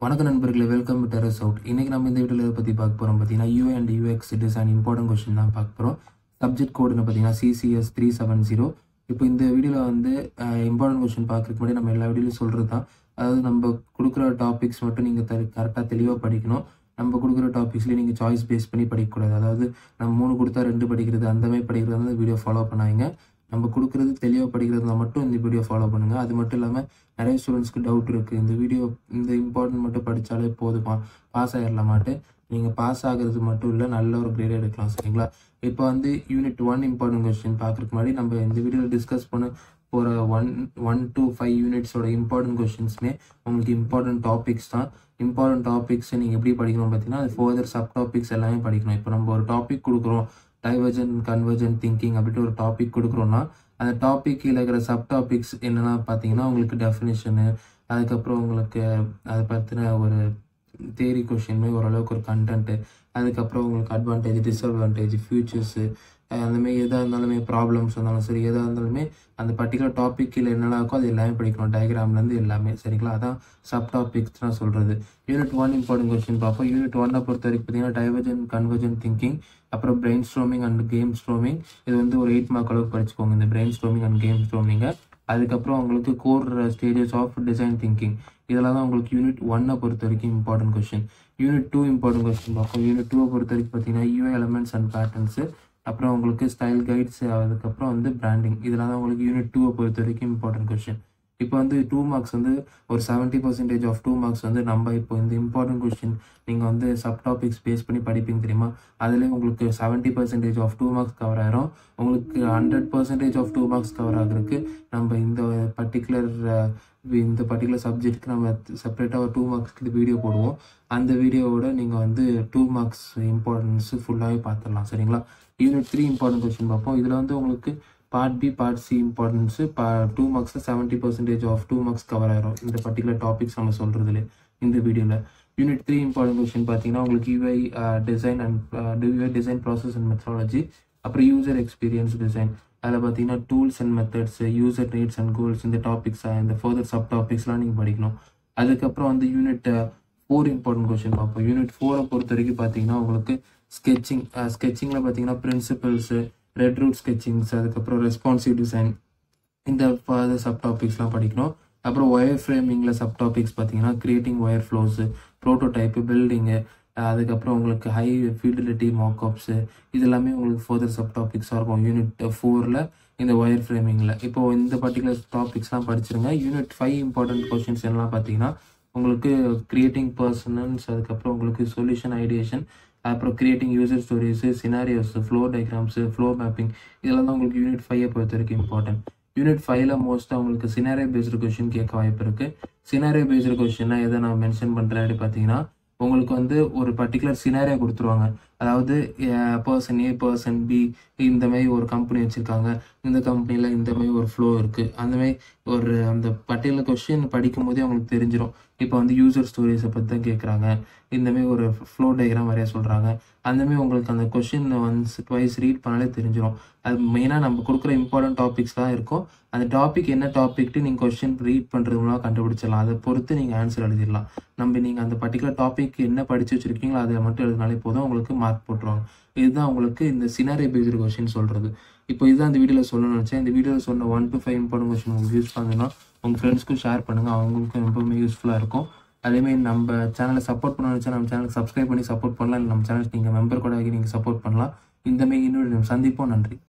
வணக்கம் நண்பர்களே welcome to terrace out இன்னைக்கு நம்ம இந்த வீடியோவில் எதை பற்றி பார்க்க போகிறோம் பார்த்தீங்கன்னா UI and UX design important question தான் பார்க்க போகிறோம் சப்ஜெக்ட் கோடுன்னு பார்த்தீங்கன்னா சிசிஎஸ் த்ரீ செவன் ஜீரோ இப்போ இந்த வீடியோவில் வந்து இம்பார்ட்டன்ட் கொஸ்டின் பார்க்குறதுக்கு முன்னாடி நம்ம எல்லா வீடியோலையும் சொல்கிறது தான் அதாவது நம்ம கொடுக்குற டாபிக்ஸ் மட்டும் நீங்கள் த கரெக்டாக தெளிவாக படிக்கணும் நம்ம கொடுக்குற டாபிக்ஸ்லேயே நீங்கள் சாய்ஸ் பேஸ் பண்ணி படிக்கக்கூடாது அதாவது நம்ம மூணு கொடுத்தா ரெண்டு படிக்கிறது அந்த மாதிரி படிக்கிறது வந்து வீடியோ ஃபாலோ பண்ணாங்க நம்ம கொடுக்குறது தெளிவாக படிக்கிறதுல மட்டும் இந்த வீடியோ ஃபாலோ பண்ணுங்கள் அது மட்டும் இல்லாமல் நிறைய ஸ்டூடெண்ட்ஸ்க்கு டவுட் இருக்குது இந்த வீடியோ இந்த இம்பார்ட்டன்ட் மட்டும் படித்தாலே போதுமா பாஸ் ஆகிடலாமாட்டு நீங்கள் பாஸ் ஆகிறது மட்டும் இல்லை நல்ல ஒரு கிரேட் எடுக்கலாம் சரிங்களா இப்போ வந்து யூனிட் ஒன் இம்பார்ட்டன்ட் கொஸ்டின் பார்க்குறதுக்கு முன்னாடி நம்ம இந்த வீடியோவில் டிஸ்கஸ் பண்ண போகிற ஒன் ஒன் டு ஃபைவ் யூனிட்ஸோட இம்பார்ட்டன்ட் கொஸ்டின்ஸ்மே உங்களுக்கு இம்பார்ட்டன்ட் டாபிக்ஸ் தான் இம்பார்ட்டன்ட் டாபிக்ஸ் நீங்கள் எப்படி படிக்கணும் பார்த்தீங்கன்னா அது ஃபர்தர் சப் டாபிக்ஸ் எல்லாமே படிக்கணும் இப்போ நம்ம ஒரு டாபிக் கொடுக்குறோம் டைவர்ஜன் கன்வர்ஜன் திங்கிங் அப்படின்ட்டு ஒரு டாபிக் கொடுக்குறோன்னா அந்த டாபிக் இருக்கிற சப் டாபிக்ஸ் என்னென்னா பார்த்தீங்கன்னா உங்களுக்கு டெஃபினிஷனு அதுக்கப்புறம் உங்களுக்கு அதை பற்றின ஒரு தேரி கொஷின்மே ஓரளவுக்கு ஒரு கண்டென்ட்டு அதுக்கப்புறம் உங்களுக்கு அட்வான்டேஜ் டிஸ்அட்வான்டேஜ் ஃபியூச்சர்ஸு அந்தமாரி எதாக இருந்தாலுமே ப்ராப்ளம்ஸ் இருந்தாலும் சரி எதாக இருந்தாலுமே அந்த பர்டிகுலர் டாப்பிக்கில் என்னெல்லாம் இருக்கோ அது எல்லாமே படிக்கணும் டயக்ராம்லேருந்து எல்லாமே சரிங்களா அதான் சப் டாபிக்ஸ் தான் சொல்கிறது யூனிட் ஒன் இம்பார்ட்டன்ட் கொஸ்டின் பார்ப்போம் யூனிட் ஒன்னை பொறுத்த வரைக்கும் பார்த்தீங்கன்னா டைவர்ஜன் கன்வர்ஜன் திங்கிங் அப்புறம் brainstorming and gamestorming இது வந்து ஒரு எயிட் மார்க் அளவுக்கு படிச்சுக்கோங்க இந்த பிரெயின் ஸ்ட்ரோமிங் அண்ட் கேம் ஸ்ட்ரோமிங்கை அதுக்கப்புறம் உங்களுக்கு core stages of design thinking இதெல்லாம் தான் உங்களுக்கு யூனிட் ஒன்னை பொறுத்த வரைக்கும் important question unit two important question பார்ப்போம் யூனிட் டூவை பொறுத்த வரைக்கும் பார்த்தீங்கன்னா யூஏ எலமெண்ட்ஸ் அண்ட் பேட்டர்ன்ஸு அப்புறம் உங்களுக்கு ஸ்டைல் கைட்ஸ் அதுக்கப்புறம் வந்து பிராண்டிங் இதெல்லாம் தான் உங்களுக்கு யூனிட் டூவை பொறுத்த வரைக்கும் இம்பார்ட்டன்ட் கொஸ்டின் இப்போ வந்து டூ மார்க்ஸ் வந்து ஒரு seventy percentage of two marks வந்து நம்ம இப்போ இந்த இம்பார்ட்டன்ட் கொஸ்டின் நீங்கள் வந்து சப் டாபிக்ஸ் பேஸ் பண்ணி படிப்பீங்க தெரியுமா அதுலேயே உங்களுக்கு seventy percentage of two marks cover ஆயிரும் உங்களுக்கு hundred percentage of two marks cover ஆகிறதுக்கு நம்ம இந்த பர்டிகுலர் இந்த பர்டிகுலர் சப்ஜெக்ட்க்கு நம்ம செப்பரேட்டாக ஒரு டூ மார்க்ஸ்க்கு இது வீடியோ போடுவோம் அந்த வீடியோவோட நீங்கள் வந்து டூ மார்க்ஸ் இம்பார்ட்டன்ஸ் ஃபுல்லாகவே பார்த்துடலாம் சரிங்களா யூனிட் த்ரீ இம்பார்ட்டன்ட் கொஸ்டின் பார்ப்போம் இதில் வந்து உங்களுக்கு part B part C importance பா டூ மார்க்ஸில் seventy percentage of two marks cover ஆயிரும் இந்த பர்டிகுலர் டாபிக்ஸ் நம்ம சொல்கிறதுல இந்த வீடியோவில் யூனிட் த்ரீ இம்பார்ட்டன்ட் கொஸ்டின் பார்த்தீங்கன்னா உங்களுக்கு UI design and UI design process and methodology அப்புறம் யூசர் எக்ஸ்பீரியன்ஸ் டிசைன் அதில் பார்த்தீங்கன்னா tools and methods user needs and goals இந்த டாபிக்ஸ் இந்த ஃபர்தர் சப் டாபிக்ஸ்லாம் நீங்கள் படிக்கணும் அதுக்கப்புறம் வந்து யூனிட் ஃபோர் இம்பார்ட்டன்ட் கொஸ்டின் பார்ப்போம் யூனிட் ஃபோரை பொறுத்த வரைக்கும் பார்த்தீங்கன்னா உங்களுக்கு ஸ்கெச்சிங் ஸ்கெச்சிங்கில் பார்த்தீங்கன்னா பிரின்சிபல்ஸு ரெட் ரூட் ஸ்கெச்சிங்ஸ் அதுக்கப்புறம் ரெஸ்பான்சிவ் டிசைன் இந்த ஃபர்தர் சப் டாபிக்ஸ்லாம் படிக்கணும் அப்புறம் ஒயர் ஃப்ரேமிங்கில் சப் டாபிக்ஸ் பார்த்தீங்கன்னா creating wireflows prototype building அதுக்கப்புறம் உங்களுக்கு ஹை ஃபீடிலிட்டி மாக்அப்ஸு இது எல்லாமே உங்களுக்கு ஃபர்தர் சப் டாபிக்ஸாக இருக்கும் யூனிட் ஃபோரில் இந்த ஒயர் ஃப்ரேமிங்கில் இப்போ இந்த பர்டிகுலர் டாபிக்ஸ்லாம் படிச்சிருங்க யூனிட் ஃபைவ் இம்பார்ட்டன்ட் கொஷின்ஸ் எல்லாம் பார்த்தீங்கன்னா உங்களுக்கு கிரியேட்டிங் பர்சனல்ஸ் அதுக்கப்புறம் உங்களுக்கு சொல்யூஷன் ஐடியேஷன் அப்புறம் creating user stories scenarios flow diagrams flow mapping இதெல்லாம் தான் உங்களுக்கு யூனிட் ஃபைவை பொறுத்த வரைக்கும் இம்பார்ட்டன்ட் யூனிட் ஃபைவ்ல மோஸ்ட்டாக உங்களுக்கு சினாரியோ பேஸ்டு கொஷின் கேட்க வாய்ப்பு இருக்குது சினாரியோ பேஸ்டு கொஷின்னா எதை நான் மென்ஷன் பண்ணுறேன் அப்படி பார்த்தீங்கன்னா உங்களுக்கு வந்து ஒரு பர்டிகுலர் சினாரியா கொடுத்துருவாங்க அதாவது பர்சன் ஏ பர்சன் பி இந்த மாதிரி ஒரு கம்பெனி வச்சுருக்காங்க இந்த கம்பெனியில் இந்த மாதிரி ஒரு ஃப்ளோ இருக்குது அந்த மாதிரி ஒரு அந்த பர்டிகுலர் கொஷின் படிக்கும் போதே அவங்களுக்கு தெரிஞ்சிடும் இப்போ வந்து யூசர் ஸ்டோரிஸை பற்றி தான் கேட்குறாங்க இந்தமாரி ஒரு ஃப்ளோ டயக்ராம் வரைய சொல்கிறாங்க அந்தமாரி உங்களுக்கு அந்த கொஷின் ஒன்ஸ் ட்வைஸ் ரீட் பண்ணாலே தெரிஞ்சிடும் அது மெயினாக நம்ம கொடுக்குற இம்பார்ட்டன்ட் டாபிக்ஸ் தான் இருக்கும் அந்த டாபிக் என்ன டாபிக்ட்டு நீங்கள் கொஷின் ரீட் பண்ணுறது மூலம் கண்டுபிடிச்சிடலாம் அதை பொறுத்து நீங்கள் ஆன்சர் எழுதிடலாம் நம்ம நீங்கள் அந்த பர்டிகுலர் டாபிக் என்ன படித்து வச்சுருக்கீங்களோ அதை மட்டும் எழுதினாலே போதும் உங்களுக்கு மார்க் போட்டுருவாங்க இதுதான் உங்களுக்கு இந்த சினாரி பேஸ்டு கொஷின் சொல்கிறது இப்போ இதுதான் இந்த வீடியோவில் சொல்லணும்னு நினச்சேன் இந்த வீடியோவில் சொன்ன one to five important question உங்களுக்கு யூஸ் பண்ணுங்கன்னா உங்கள் ஃப்ரெண்ட்ஸ்க்கும் ஷேர் பண்ணுங்கள் அவங்களுக்கும் ரொம்பவுமே யூஸ்ஃபுல்லாக இருக்கும் அதேமாதிரி நம்ம சேனலை சப்போர்ட் பண்ண நினச்சா நம்ம சேனலுக்கு சப்ஸ்கிரைப் பண்ணி சப்போர்ட் பண்ணலாம் இல்லை நம்ம சேனலுக்கு நீங்கள் மெம்பர் கூட ஆகி நீங்கள் சப்போர்ட் பண்ணலாம் இந்தமாரி இன்னொரு சந்திப்போம் நன்றி